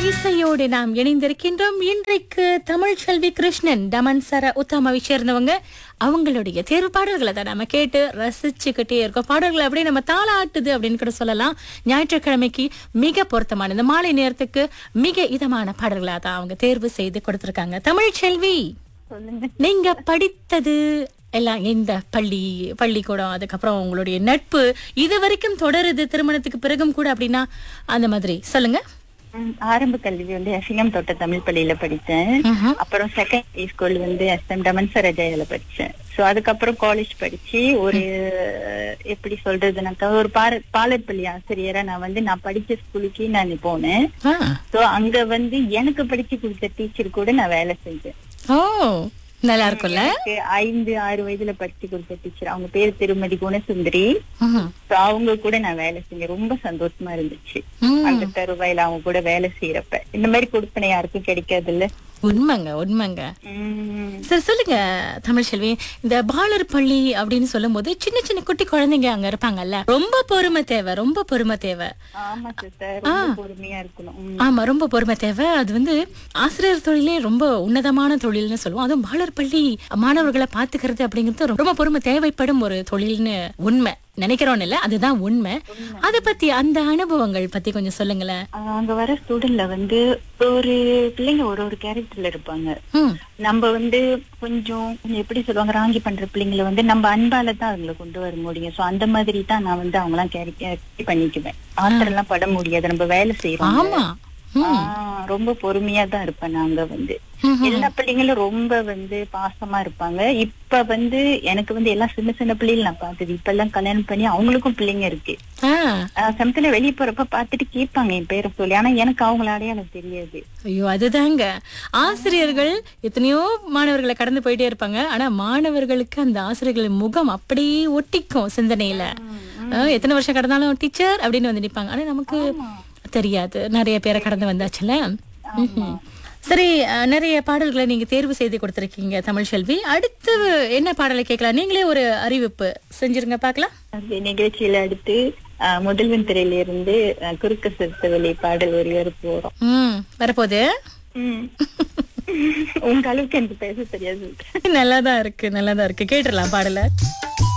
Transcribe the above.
இசையோடு நாம் இணைந்திருக்கின்றோம் இன்றைக்கு தமிழ் செல்வி கிருஷ்ணன் தமன் சர உத்தமாவை சேர்ந்தவங்க அவங்களுடைய தேர்வு பாடல்களை தான் நம்ம கேட்டு ரசிச்சுக்கிட்டே இருக்கோம் பாடல்கள் அப்படியே நம்ம தாளாட்டுது அப்படின்னு கூட சொல்லலாம் ஞாயிற்றுக்கிழமைக்கு மிக பொருத்தமான இந்த மாலை நேரத்துக்கு மிக இதமான பாடல்களா தான் அவங்க தேர்வு செய்து கொடுத்திருக்காங்க தமிழ் செல்வி சொல்லுங்க நீங்க படித்தது எல்லாம் எந்த பள்ளி பள்ளிக்கூடம் அதுக்கப்புறம் உங்களுடைய நட்பு இது வரைக்கும் தொடருது திருமணத்துக்கு பிறகும் கூட அப்படின்னா அந்த மாதிரி சொல்லுங்க ம், ஆரம்ப கல்வி வந்து எஸ்எம் தோட்ட தமிழ் பள்ளியில படிச்சேன் ம்ஹும். அப்புறம் செகண்டரி ஸ்கூல் வந்து எஸ்எம் டமன்சரஜாயில படிச்சேன் சோ அதுக்கப்புறம் காலேஜ் படிச்சு ஒரு எப்படி சொல்றதுனாக்கா ஒரு பார பாலர் பள்ளி ஆசிரியரா நான் வந்து நான் படிச்ச ஸ்கூலுக்கு நான் போனேன் ஆ. சோ அங்க வந்து எனக்கு படிச்சு கொடுத்த டீச்சர் கூட நான் வேலை செஞ்சேன் ஓ நல்லா இருக்கும்ல எனக்கு ஐந்து ஆறு வயதுல படிச்சு கொடுத்த டீச்சர் அவங்க பேர் திருமதி குணசுந்தரி ம்ஹும். So, அவங்க கூட நான் வேலை செஞ்சேன் ரொம்ப சந்தோஷமா இருந்துச்சு ம். அந்த தருவாயில அவங்க கூட வேலை செய்யறப்ப இந்த மாதிரி கொடுப்பனை யாருக்கும் கிடைக்காது இல்ல உண்மைங்க உண்மைங்க சரி சொல்லுங்க தமிழ் செல்வி இந்த பாலர் பள்ளி அப்படின்னு சொல்லும் போது சின்ன சின்ன குட்டி குழந்தைங்க அங்க இருப்பாங்கல்ல ரொம்ப பொறுமை தேவை ரொம்ப பொறுமை தேவை ஆமா சிஸ்டர் ரொம்ப பொறுமையா இருக்கணும் உம். ஆமா ரொம்ப பொறுமை தேவை அது வந்து ஆசிரியர் தொழிலே ரொம்ப உன்னதமான தொழில்னு சொல்லுவோம் அதுவும் பாலர் பள்ளி மாணவர்களை பாத்துக்கிறது அப்படிங்கிறது ரொம்ப பொறுமை தேவைப்படும் ஒரு தொழில்னு உண்மை நினைக்கிறோம் இல்ல அதுதான் உண்மை அத பத்தி அந்த அனுபவங்கள் பத்தி கொஞ்சம் சொல்லுங்களேன் ஆஹ் அங்க வர ஸ்டூடெண்ட்ல வந்து ஒரு பிள்ளைங்க ஒரு ஒரு கேரக்டர்ல இருப்பாங்க ம் நம்ம வந்து கொஞ்சம் கொஞ்சம் எப்படி சொல்லுவாங்க ராங்கி பண்ற பிள்ளைங்களை வந்து நம்ம அன்பால தான் அவங்களை கொண்டு வர முடியும் சோ அந்த மாதிரி தான் நான் வந்து அவங்க எல்லாம் கேரி பண்ணிக்குவேன் ஆத்திரம் எல்லாம் பட முடியாது நம்ம வேலை செய்யறோம் ஆமா ஆஹ் ரொம்ப பொறுமையா தான் இருப்பேன் நாங்க வந்து ம்ஹும். எல்லா பிள்ளைங்களும் ரொம்ப வந்து பாசமா இருப்பாங்க இப்ப வந்து எனக்கு வந்து எல்லாம் சின்ன சின்ன பிள்ளைகள் நான் பார்த்தது இப்ப எல்லாம் கல்யாணம் பண்ணி அவங்களுக்கும் பிள்ளைங்க இருக்கு ஆ ஆஹ் சமயத்துல வெளிய போறப்ப பார்த்துட்டு கேட்பாங்க என் பேரை சொல்லி ஆனா எனக்கு அவங்கள அடையாளம் தெரியாது ஐயோ அதுதாங்க ஆசிரியர்கள் எத்தனையோ மாணவர்களை கடந்து போயிட்டே இருப்பாங்க ஆனா மாணவர்களுக்கு அந்த ஆசிரியர்களின் முகம் அப்படியே ஒட்டிக்கும் சிந்தனையில ஆ, எத்தனை வருஷம் கடந்தாலும் டீச்சர் அப்படின்னு வந்து நிப்பாங்க ஆனா நமக்கு தெரியாது நிறைய பேரை கடந்து வந்தாச்சுல ம்ஹும். சரி அ, நிறைய பாடல்களை நீங்க தேர்வு செய்து கொடுத்திருக்கீங்க தமிழ் செல்வி அடுத்து என்ன பாடலை கேட்கலாம் நீங்களே ஒரு அறிவிப்பு செஞ்சிருங்க பார்க்கலாம் அந்த நிகழ்ச்சியில அடுத்து ஆஹ் முதல்வன் திரையில இருந்து ஆஹ் குறுக்க சிறுத்த வெளி பாடல் ஒரு ஒரு போறோம் ம் வரப்போகுது உம் உங்க அளவுக்கு எனக்கு பேச தெரியாது நல்லாதான் இருக்கு நல்லாதான் இருக்கு கேட்டுடலாம் பாடலை